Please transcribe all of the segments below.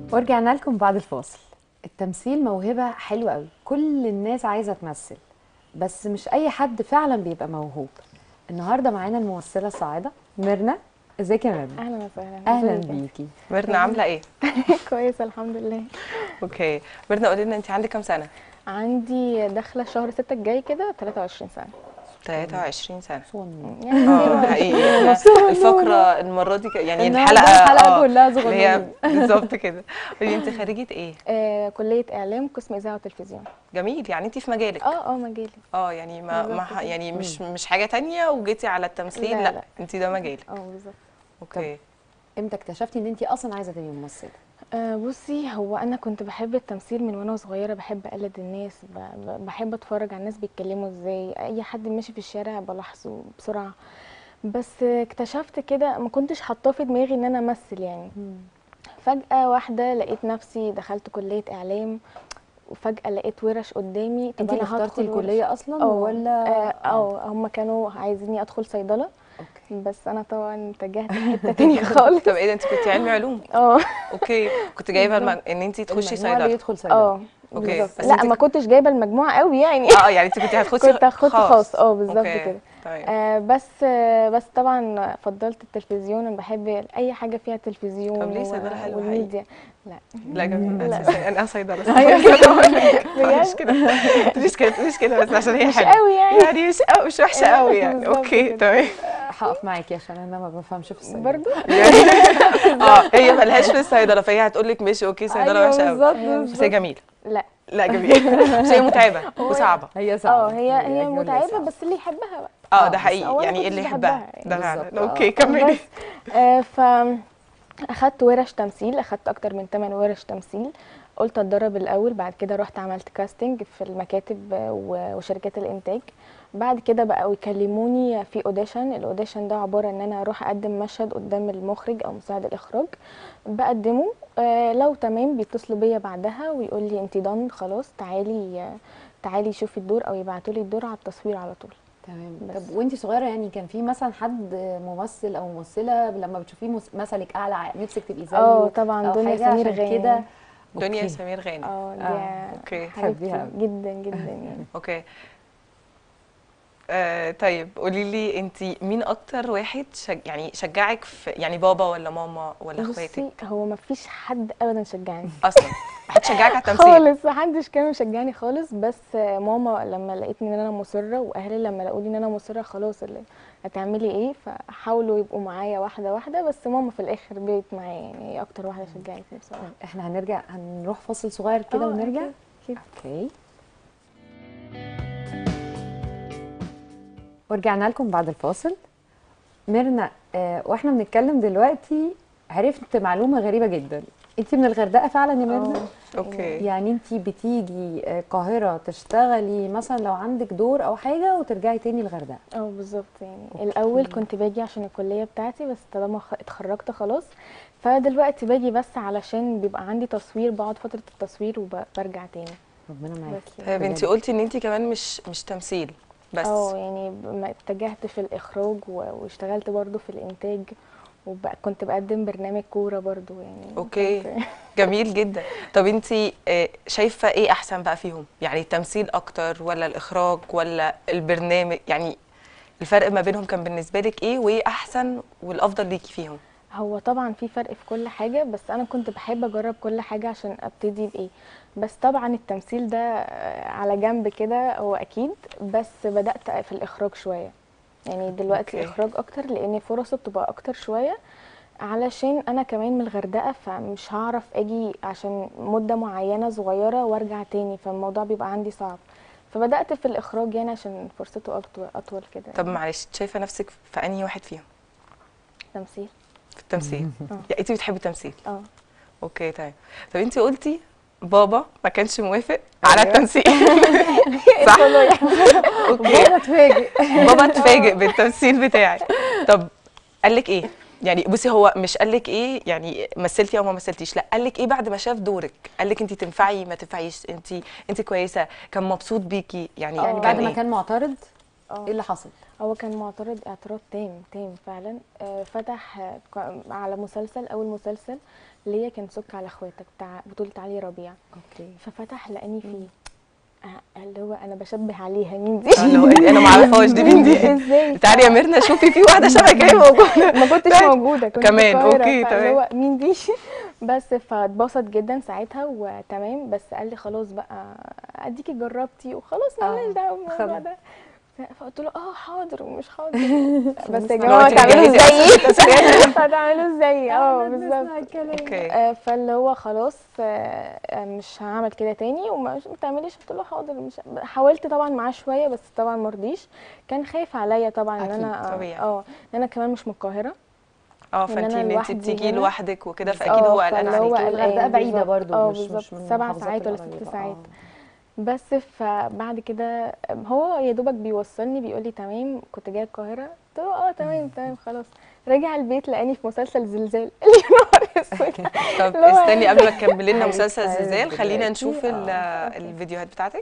ورجعنا لكم بعد الفاصل التمثيل موهبة حلوة قوي كل الناس عايزة تمثل بس مش أي حد فعلا بيبقى موهوب النهاردة معانا الممثلة الصاعدة ميرنا ازيك يا ميرنا اهلا وسهلا أهلا ازيك؟ بيكي ميرنا عامله ايه كويسه الحمد لله اوكي ميرنا قولي لنا انت عندك كام سنه عندي داخله شهر 6 الجاي كده 23 سنه 23 سنه صغنن يعني اه حقيقي أنا الفقره المره دي ك- يعني النهاردة الحلقه الحلقة آه، كلها اللي صغننين. هي بالظبط كده قولي انت خريجه ايه آه كليه اعلام قسم اذاعه وتلفزيون جميل يعني انت في مجالك اه اه مجالي اه يعني ما, ما بالظبط ح- كده. يعني مش مش حاجه تانية وجيتي على التمثيل لا، لا, لا. انت ده مجالك اه بالظبط اوكي امتى اكتشفتي ان انت اصلا عايزة تبقي ممثلة آه بصي هو انا كنت بحب التمثيل من وانا صغيره بحب اقلد الناس ب- ب- بحب اتفرج على الناس بيتكلموا ازاي اي حد ماشي في الشارع بلاحظه بسرعه بس اكتشفت كده ما كنتش حاطاه في دماغي ان انا امثل يعني فجأة واحدة لقيت نفسي دخلت كلية إعلام وفجأة لقيت ورش قدامي طب انت اللي أنا هدخل اخترتي ورش. الكلية اصلا اه ولا اه اه هم كانوا عايزيني أدخل صيدلة اوكي بس أنا طبعا اتجهت حتة تانية خالص طب ايه ده انت كنت علمي علوم اه اوكي كنت جايبه المج... ان انت تخشي المجموع اللي صيدله يدخل صيدلة اه أوكي، بالظبط بس لا انت ما ك- كنتش جايبة المجموع قوي يعني اه يعني انت كنت هتخشي كنت هاخد خاص اه بالظبط أوكي، كده تمام آه بس آه بس طبعا فضلت التلفزيون انا بحب اي حاجه فيها تلفزيون طب ليه و- صيدلة حلوة والميديا لا لا جميل لا. اساسا انا صيدله بجد؟ مش كده مش كده مش كده بس عشان هي مش حلوه قوي يعني يعني مش قوي مش وحشه قوي يعني بالظبط اوكي كده. تمام هقف معاكي عشان انا ما بفهمش في الصيدلة برضو اه هي ملهاش في الصيدله فهي هتقول لك ماشي اوكي صيدله أيوة وحشه قوي بالظبط، بس هي جميله لا لا جميله بس هي متعبه وصعبه هي صعبة اه هي هي هي متعبه صعبة. بس اللي يحبها بقى اه آه، ده بس حقيقي أولاً يعني كنتش اللي بحبها يحبها يعني. ده بالظبط، فعلا آه. اوكي كملي بس آه ف اخدت ورش تمثيل اخدت اكتر من 8 ورش تمثيل قلت اتدرب الاول بعد كده رحت عملت كاستنج في المكاتب آه، و- وشركات الانتاج بعد كده بقوا يكلموني في اوديشن الاوديشن ده عباره ان انا اروح اقدم مشهد قدام المخرج او مساعد الاخراج بقدمه آه لو تمام بيتصلوا بيا بعدها ويقول لي انت دان خلاص تعالي آه، تعالي شوفي الدور او يبعتوا لي الدور على التصوير على طول تمام بس. طب وانت صغيره يعني كان في مثلا حد ممثل او ممثله لما بتشوفيه مس- مثلك اعلى نفسك تبقي زيه اه طبعا أو دنيا حاجة سمير عشان غانم. كده دنيا أوكي. سمير غانم اه دي آه، اوكي تحبيها حبيبتي جدا جدا يعني اوكي آه طيب قولي لي انت مين اكتر واحد شج... يعني شجعك في يعني بابا ولا ماما ولا اخواتك بصي هو ما فيش حد ابدا شجعني اصلا حد شجعك على التمثيل خالص محدش كان مشجعني خالص بس ماما لما لقيتني ان انا مصره واهلي لما لقوا لي ان انا مصره خلاص اللي هتعملي ايه فحاولوا يبقوا معايا واحده واحده بس ماما في الاخر بقت معايا يعني هي اكتر واحده شجعتني بصراحه احنا هنرجع هنروح فاصل صغير كده آه، ونرجع أكيد، أكيد. اوكي ورجعنا لكم بعد الفاصل ميرنا آه واحنا بنتكلم دلوقتي عرفت معلومه غريبه جدا انت من الغردقه فعلا يا ميرنا اه اوكي يعني انت بتيجي آه، القاهره تشتغلي مثلا لو عندك دور او حاجه وترجعي تاني الغردقه اه بالظبط يعني أوكي. الاول كنت باجي عشان الكليه بتاعتي بس طالما خ- اتخرجت خلاص فدلوقتي باجي بس علشان بيبقى عندي تصوير بقعد فتره التصوير وبرجع تاني ربنا معاكي بس طيب انت بجد. قلتي ان انت كمان مش مش تمثيل بس اه يعني ب- ما اتجهت في الاخراج و- واشتغلت برضو في الانتاج وكنت بقدم برنامج كوره برضو يعني اوكي كنت- جميل جدا طب انت شايفه ايه احسن بقى فيهم يعني التمثيل اكتر ولا الاخراج ولا البرنامج يعني الفرق ما بينهم كان بالنسبه لك ايه وايه احسن والافضل ليكي فيهم هو طبعا في فرق في كل حاجه بس انا كنت بحب اجرب كل حاجه عشان ابتدي بايه بس طبعا التمثيل ده آه، على جنب كده هو اكيد بس بدات في الاخراج شويه يعني دلوقتي أوكي. اخراج اكتر لان فرصه بتبقى اكتر شويه علشان انا كمان من الغردقه فمش هعرف اجي عشان مده معينه صغيره وارجع تاني فالموضوع بيبقى عندي صعب فبدات في الاخراج يعني عشان فرصته اطول اطول كده طب يعني. معلش شايفه نفسك في انهي واحد فيهم تمثيل في التمثيل اه. يعني انت بتحبي التمثيل اه اوكي تمام طب انت قلتي بابا ما كانش موافق على التمثيل صح اوكي بابا اتفاجئ بابا اتفاجئ بالتمثيل بتاعي طب قال لك ايه يعني بصي هو مش قال لك ايه يعني مثلتي او ما مثلتيش لا قال لك ايه بعد ما شاف دورك قال لك انت تنفعي ما تنفعيش انت انت كويسه كان مبسوط بيكي يعني يعني كان بعد ما إيه؟ كان معترض اه ايه اللي حصل هو كان معترض اعتراض تام تام فعلا آه، فتح آه، ك- على مسلسل اول مسلسل ليا كان سك على اخواتك بتاع بطولة علي ربيع اوكي ففتح لقاني فيه آه، اللي هو انا بشبه عليها مين دي آه، اللي هو إيه، انا ما اعرفهاش دي مين دي ازاي تعالي يا ميرنا شوفي في واحده شبهك اهي موجوده ما كنتش موجوده كنت كمان، في القاهرة، أوكي، فاللي تمام. هو مين دي بس فاتبسط جدا ساعتها وتمام بس قال لي خلاص بقى اديكي جربتي وخلاص آه، مالناش دعوه بالموضوع خلاص. ده فقلت له اه حاضر ومش حاضر بس يا نسمع جماعه دلوقتي تعملوا بتجهزي زيي هتعملوا زيي اه بالظبط اوكي آه، فاللي هو خلاص آه، آه، مش هعمل كده تاني وما ما تعمليش قلت له حاضر مش حاولت طبعا معاه شويه بس طبعا ما رضيش كان خايف عليا طبعا ان أكيد، انا آه، طبيعي. اه ان انا كمان مش من القاهره اه إن فانت أنا ان انت لوحدي بتيجي هنا. لوحدك وكده فاكيد آه، هو قلقان فاللي هو عليكي قلقان الغردقه بعيده بالظبط. برضو اه مش بالظبط مش من سبع المحافظات ساعات ولا ست القريبة. ساعات آه. بس فبعد كده هو يا دوبك بيوصلني بيقول لي تمام كنت جايه القاهره قلت له اه تمام تمام خلاص رجع البيت لقاني في مسلسل زلزال قال لي يا نهار اسود طب اللي هو استني قبل ما تكملي لنا هيتعرض مسلسل زلزال خلينا دلوقتي. نشوف ال- آه، أوكي. الفيديوهات بتاعتك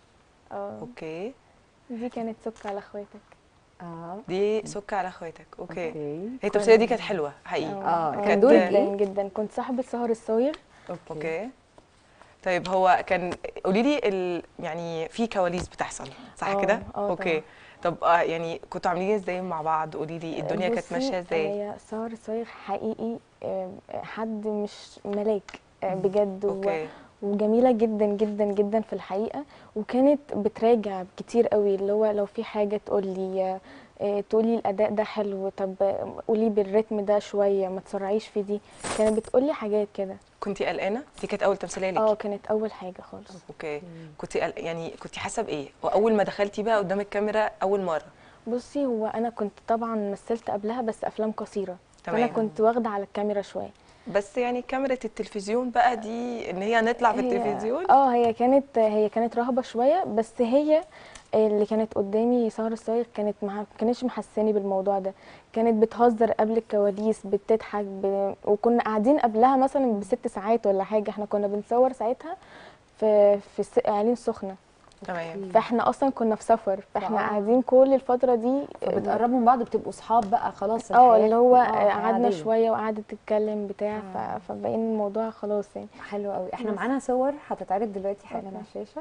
اه اوكي دي كانت سك على اخواتك اه دي سك على اخواتك اوكي اوكي هي التمثيليه دي كانت حلوه حقيقي آه، كان كانت- دورك جدا إيه؟ جدا كنت صاحبة سهر الصايغ اوكي طيب هو كان قولي لي ال... يعني في كواليس بتحصل صح آه، كده آه اوكي طب آه يعني كنتوا عاملين ازاي مع بعض قولي لي الدنيا كانت بصي، ماشيه ازاي هي سهر الصايغ حقيقي آه، حد مش ملاك آه، بجد و- اوكي وجميله جدا جدا جدا في الحقيقه وكانت بتراجع كتير قوي اللي هو لو في حاجه تقول لي آه، تقولي الاداء ده حلو طب آه، قولي بالريتم ده شويه ما تسرعيش في دي كانت بتقولي حاجات كده كنتي قلقانه دي كانت اول تمثيليه ليكي اه كانت اول حاجه خالص اوكي كنتي قل... يعني كنتي حاسه بايه واول ما دخلتي بقى قدام الكاميرا اول مره بصي هو انا كنت طبعا مثلت قبلها بس افلام قصيره فانا تمام. كنت واخده على الكاميرا شويه بس يعني كاميرا التلفزيون بقى دي ان هي نطلع في هي- التلفزيون اه هي كانت هي كانت رهبه شويه بس هي اللي كانت قدامي سهر الصايغ كانت ما كانتش محساني بالموضوع ده كانت بتهزر قبل الكواليس بتضحك ب... وكنا قاعدين قبلها مثلا بست ساعات ولا حاجه احنا كنا بنصور ساعتها في في الس- عين السخنه تمام فاحنا اصلا كنا في سفر فاحنا آه. قاعدين كل الفتره دي فبتقربوا من بعض بتبقوا صحاب بقى خلاص اه الحياة- اللي هو آه، حياة قعدنا عادية. شويه وقعدت تتكلم بتاع ف... آه. فبقينا الموضوع خلاص يعني حلو قوي احنا بس. معانا صور هتتعرض دلوقتي حالا أوكي. على الشاشه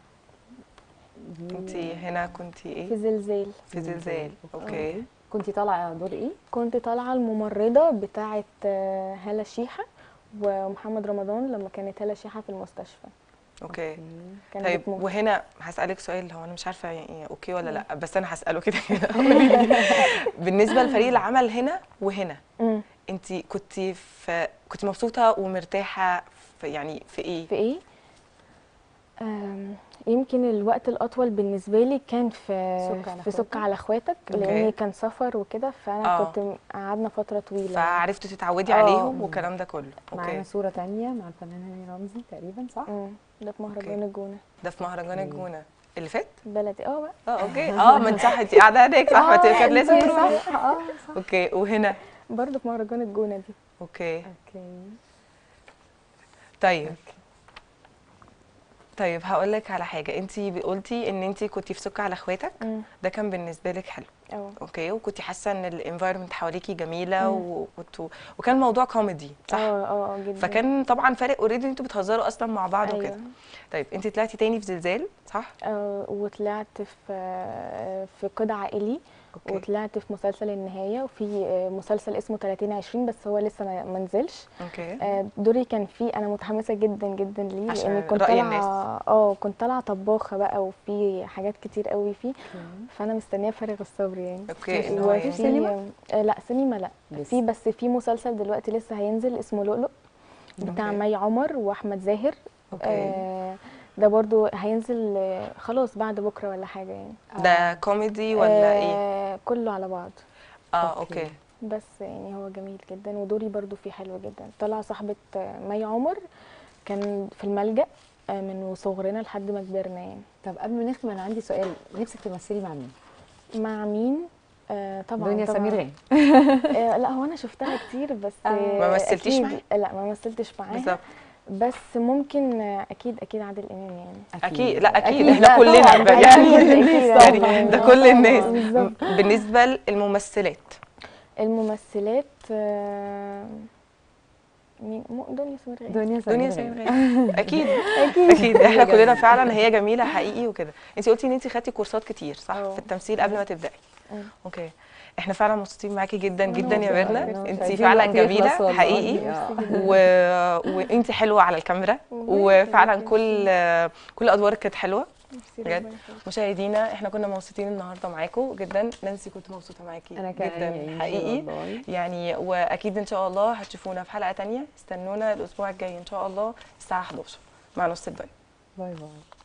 انتي هنا كنتي في ايه زلزال في زلزال اوكي كنتي طالعه دور ايه كنت طالعه الممرضه بتاعه آه، هالة شيحه ومحمد رمضان لما كانت هالة شيحه في المستشفى اوكي كانت طيب بتموت. وهنا هسألك سؤال هو انا مش عارفه يعني اوكي ولا لا بس انا هسأله كده كده قولي لي. بالنسبه لفريق العمل هنا وهنا مم. انت كنت في كنت مبسوطه ومرتاحه في يعني في ايه في ايه آم، يمكن الوقت الاطول بالنسبه لي كان في سك على في سك أخواتك. على اخواتك أوكي. لان كان سفر وكده فانا آه. كنت م- قعدنا فتره طويله فعرفتوا تتعودي آه. عليهم والكلام ده كله معانا اوكي صوره تانية مع الفنان هاني رمزي تقريبا صح مم. ده في مهرجان أوكي. الجونه ده في مهرجان الجونه اللي فات بلدي اه بقى اه اوكي اه ما انت صح انت قاعده هناك صح ما انت كان لازم أنتي تروحي صح اه صح اوكي وهنا برضه في مهرجان الجونه دي اوكي اوكي طيب طيب هقول لك على حاجه انت قلتي ان انت كنتي في سكه على اخواتك مم. ده كان بالنسبه لك حلو اه اوكي وكنتي حاسه ان الانفايرمنت حواليكي جميله مم. وكنتوا وكان الموضوع كوميدي صح اه اه اه جدا فكان طبعا فارق اوريدي انتوا بتهزروا اصلا مع بعض أيوة. وكده طيب انت طلعتي تاني في زلزال صح آه وطلعت في آه في قيد عائلي اوكي وطلعت في مسلسل النهايه وفي آه مسلسل اسمه 30 20 بس هو لسه ما ما نزلش اوكي آه دوري كان فيه انا متحمسه جدا جدا ليه عشان لان كنت رأي طالعه الناس. اه كنت طالعه طباخه بقى وفي حاجات كتير قوي فيه فانا مستنيه فارغ الصبر يعني اوكي ان هو وفي يعني- سينما؟ آه لا سينما لا لسه. في بس في مسلسل دلوقتي لسه هينزل اسمه لؤلؤ بتاع أوكي. مي عمر واحمد زاهر اوكي آه ده برضو هينزل آه، خلاص بعد بكره ولا حاجه يعني ده كوميدي ولا ايه آه كله على بعض اه أوكي. اوكي بس يعني هو جميل جدا ودوري برضو فيه حلو جدا طلع صاحبة آه، مي عمر كان في الملجأ آه، من صغرنا لحد ما كبرنا يعني طب قبل ما نختم انا عندي سؤال نفسك تمثلي مع مين؟ مع مين آه طبعا دنيا طبعا سمير غانم آه لا هو انا شفتها كتير بس آه. آه ما مثلتيش أكيد- معاها؟ لا ما مثلتش معاها بالظبط بس ممكن آه، اكيد اكيد عادل امام يعني اكيد لا اكيد, أكيد. احنا لا، كلنا طبعاً، بقى ده يعني كل الناس أكيد طبعاً. يعني ده كل الناس بالظبط. بالنسبه للممثلات الممثلات آه، مين مو- دنيا سمير غانم دنيا سمير دنيا غانم. سمير غانم اكيد اكيد اكيد احنا هي كلنا جميلة. فعلا هي جميله حقيقي وكده انت قلتي ان انت خدتي كورسات كتير صح اه. في التمثيل قبل ما تبداي مم. اوكي احنا فعلا مبسوطين معاكي جدا أنا جدا يا مبسوطة ميرنا جداً. انت عايزين فعلا الوقت يخلص جميله والله. حقيقي آه. و... وانت حلوه على الكاميرا ربنا وفعلا يخليكي. كل كل ادوارك كانت حلوه ميرسي، بجد. ربنا يخليك. مشاهدينا احنا كنا مبسوطين النهارده معاكم جدا نانسي كنت مبسوطه معاكي انا كمان يا جدا إنجي حقيقي والله. يعني واكيد ان شاء الله هتشوفونا في حلقه تانية استنونا الاسبوع الجاي ان شاء الله الساعه 11 مع نص الدنيا باي باي